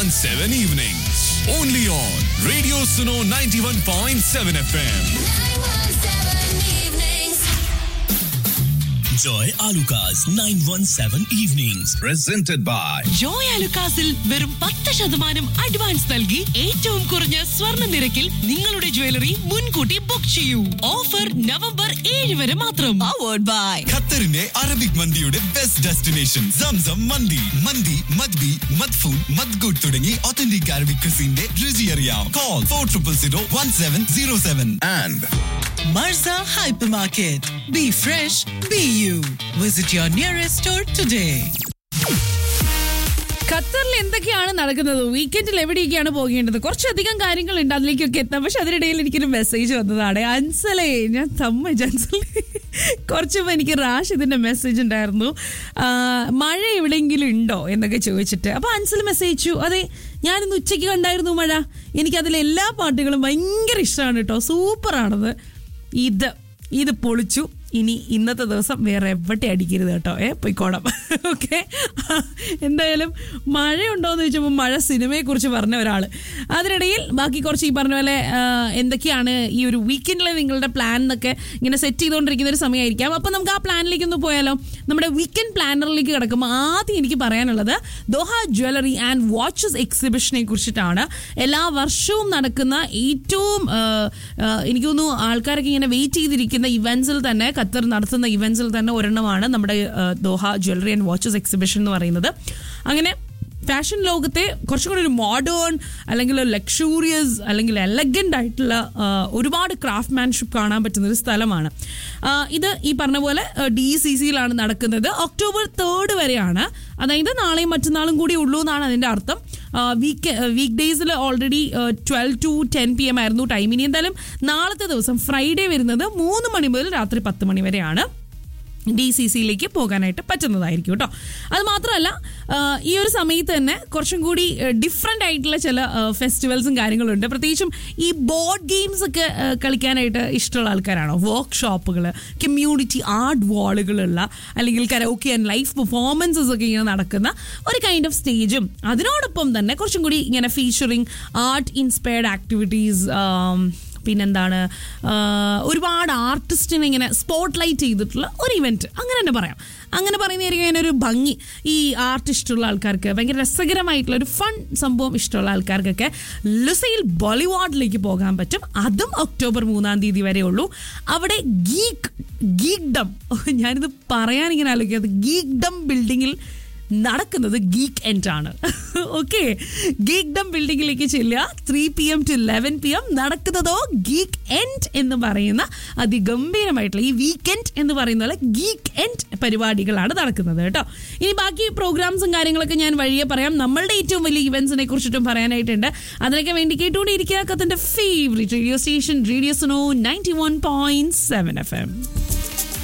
91.7 evenings. Only on Radio Suno 91.7 FM. Joy Alukas 917 Evenings. Presented by Joy അലുക്കാസിൽ വെറും പത്ത് ശതമാനം advance നൽകി ഏറ്റവും കുറഞ്ഞ സ്വർണ്ണ നിരക്കിൽ നിങ്ങളുടെ ജ്വല്ലറി മുൻകൂട്ടി ബുക്ക് ചെയ്യൂ ഓഫർ നവംബർ ഏഴ് വരെ മാത്രം പവേർഡ് ബൈ ഖത്തറിന്റെ അറബിക് മന്തിയുടെ ബെസ്റ്റ് ഡെസ്റ്റിനേഷൻ സംസം മന്തി മന്തി മദ്ബി മദ്ഫൂൻ മദ്ഗുഡ് തുടങ്ങി ഒത്തന്റിക് അറബിക് ക്രിസിന്റെ രുചി അറിയാം call four triple zero one seven zero seven and Marza Hypermarket. Be fresh, be you. Visit your nearest store today. ഖത്തറിൽ എന്തൊക്കെയാണ് നടക്കുന്നത് വീക്കെൻഡിൽ എവിടെയൊക്കെയാണ് പോകേണ്ടത് കുറച്ചധികം കാര്യങ്ങളുണ്ട് അതിലേക്കൊക്കെ എത്താം പക്ഷെ അതിനിടയിൽ എനിക്കൊരു മെസ്സേജ് വന്നതാണ് അൻസലേ ഞാൻ സമ്മതിച്ചു അൻസലേ കുറച്ച് മുമ്പ് എനിക്ക് റാഷിദിന്റെ മെസ്സേജ് ഉണ്ടായിരുന്നു ആ, മഴ എവിടെയെങ്കിലും ഉണ്ടോ എന്നൊക്കെ ചോദിച്ചിട്ട് അപ്പൊ അൻസൽ മെസ്സേജ് അയച്ചു അതെ ഞാനിന്ന് ഉച്ചയ്ക്ക് കണ്ടായിരുന്നു മഴ എനിക്കതിലെ എല്ലാ പാട്ടുകളും ഭയങ്കര ഇഷ്ടമാണ് കേട്ടോ സൂപ്പറാണത് ഇത് ഇത് പൊളിച്ചു ഇനി ഇന്നത്തെ ദിവസം വേറെ എവിടെ അടിക്കരുത് കേട്ടോ ഏ പൊയ്ക്കോണം ഓക്കെ എന്തായാലും മഴയുണ്ടോ എന്ന് ചോദിച്ചപ്പോൾ മഴ സിനിമയെക്കുറിച്ച് പറഞ്ഞ ഒരാൾ അതിനിടയിൽ ബാക്കി കുറച്ച് ഈ പറഞ്ഞ പോലെ ആ, എന്തൊക്കെയാണ് ഈ ഒരു വീക്കെൻഡിലെ നിങ്ങളുടെ പ്ലാൻ എന്നൊക്കെ ഇങ്ങനെ സെറ്റ് ചെയ്തുകൊണ്ടിരിക്കുന്ന ഒരു സമയമായിരിക്കാം അപ്പം നമുക്ക് ആ പ്ലാനിലേക്ക് ഒന്ന് പോയാലോ നമ്മുടെ വീക്കെൻഡ് പ്ലാനറിലേക്ക് കിടക്കുമ്പോൾ ആദ്യം എനിക്ക് പറയാനുള്ളത് ദോഹ ജ്വല്ലറി ആൻഡ് വാച്ചസ് എക്സിബിഷനെ കുറിച്ചിട്ടാണ് എല്ലാ വർഷവും നടക്കുന്ന ഏറ്റവും ആ, ആ, എനിക്ക് തോന്നുന്നു ആൾക്കാരൊക്കെ ഇങ്ങനെ വെയിറ്റ് ചെയ്തിരിക്കുന്ന ഇവന്റ്സിൽ തന്നെ ഖത്തർ നടത്തുന്ന ഇവന്റ്സിൽ തന്നെ ഒരെണ്ണമാണ് നമ്മുടെ ആ, Doha jewellery and watches exhibition എന്ന് പറയുന്നത് അങ്ങനെ ഫാഷൻ ലോകത്തെ കുറച്ചും കൂടി ഒരു മോഡേൺ അല്ലെങ്കിൽ ലക്ഷൂറിയസ് അല്ലെങ്കിൽ എലഗൻ്റ് ആയിട്ടുള്ള ആ, ഒരുപാട് ക്രാഫ്റ്റ്മാൻഷിപ്പ് കാണാൻ പറ്റുന്ന ഒരു സ്ഥലമാണ് ആ, ഇത് ഈ പറഞ്ഞ പോലെ ഡി സി സിയിലാണ് നടക്കുന്നത് ഒക്ടോബർ തേർഡ് വരെയാണ് അതായത് നാളെയും മറ്റന്നാളും കൂടി ഉള്ളൂ എന്നാണ് അതിൻ്റെ അർത്ഥം വീക്ക് വീക്ക് ഡേയ്സിൽ already twelve to ten P M ആയിരുന്നു ടൈം ഇനി എന്തായാലും നാളത്തെ ദിവസം ഫ്രൈഡേ വരുന്നത് മൂന്ന് മണി മുതൽ രാത്രി പത്ത് മണി വരെയാണ് ഡി സി സിയിലേക്ക് പോകാനായിട്ട് പറ്റുന്നതായിരിക്കും കേട്ടോ അത് മാത്രമല്ല ആ, ഈ ഒരു സമയത്ത് തന്നെ കുറച്ചും കൂടി ഡിഫറെൻ്റ് ആയിട്ടുള്ള ചില ഫെസ്റ്റിവൽസും കാര്യങ്ങളുണ്ട് പ്രത്യേകിച്ചും ഈ ബോർഡ് ഗെയിംസ് ഒക്കെ ആ, കളിക്കാനായിട്ട് ഇഷ്ടമുള്ള ആൾക്കാരാണോ വർക്ക് ഷോപ്പുകൾ കമ്മ്യൂണിറ്റി ആർട്ട് വാളുകളുള്ള അല്ലെങ്കിൽ കരോക്കെ ആൻഡ് ലൈഫ് പെർഫോമൻസസ് ഒക്കെ ഇങ്ങനെ നടക്കുന്ന ഒരു കൈൻഡ് ഓഫ് സ്റ്റേജും അതിനോടൊപ്പം തന്നെ കുറച്ചും കൂടി ഇങ്ങനെ ഫീച്ചറിങ് ആർട്ട് ഇൻസ്പയർഡ് ആക്ടിവിറ്റീസ് പിന്നെന്താണ് ആ, ഒരുപാട് ആർട്ടിസ്റ്റിനെ ഇങ്ങനെ സ്പോട്ട് ലൈറ്റ് ചെയ്തിട്ടുള്ള ഒരു ഇവന്റ് അങ്ങനെ തന്നെ പറയാം അങ്ങനെ പറയുന്നതായിരിക്കും അതിനൊരു ഭംഗി ഈ ആർട്ട് ഇഷ്ടമുള്ള ആൾക്കാർക്ക് ഭയങ്കര രസകരമായിട്ടുള്ള ഒരു ഫൺ സംഭവം ഇഷ്ടമുള്ള ആൾക്കാർക്കൊക്കെ ലുസൈൽ ബോളിവുഡിലേക്ക് പോകാൻ പറ്റും അതും ഒക്ടോബർ മൂന്നാം തീയതി വരെ ഉള്ളൂ അവിടെ ഗീക്ക് ഗീക്ഡം ഞാനിത് പറയാൻ ഇങ്ങനെ ആലോചിക്കുന്നത് ഗീക്ഡം ബിൽഡിങ്ങിൽ നടക്കുന്നത് ഗീക്ക് എൻഡ് ആണ് ഓക്കെ ഗീക്ഡം ബിൽഡിങ്ങിലേക്ക് ചെല്ലുക three P M to eleven P M നടക്കുന്നതോ ഗീക്ക് എൻഡ് എന്ന് പറയുന്ന അതിഗംഭീരമായിട്ടുള്ള ഈ വീക്കെൻഡ് എന്ന് പറയുന്ന പോലെ ഗീക്ക് എൻഡ് പരിപാടികളാണ് നടക്കുന്നത് കേട്ടോ ഇനി ബാക്കി പ്രോഗ്രാംസും കാര്യങ്ങളൊക്കെ ഞാൻ വഴിയെ പറയാം നമ്മളുടെ ഏറ്റവും വലിയ ഇവന്റ്സിനെ കുറിച്ചിട്ടും പറയാനായിട്ടുണ്ട് അതിനൊക്കെ വേണ്ടി കേട്ടുകൊണ്ടിരിക്കുക കത്തിന്റെ favourite radio station radio Suno ninety one point seven F M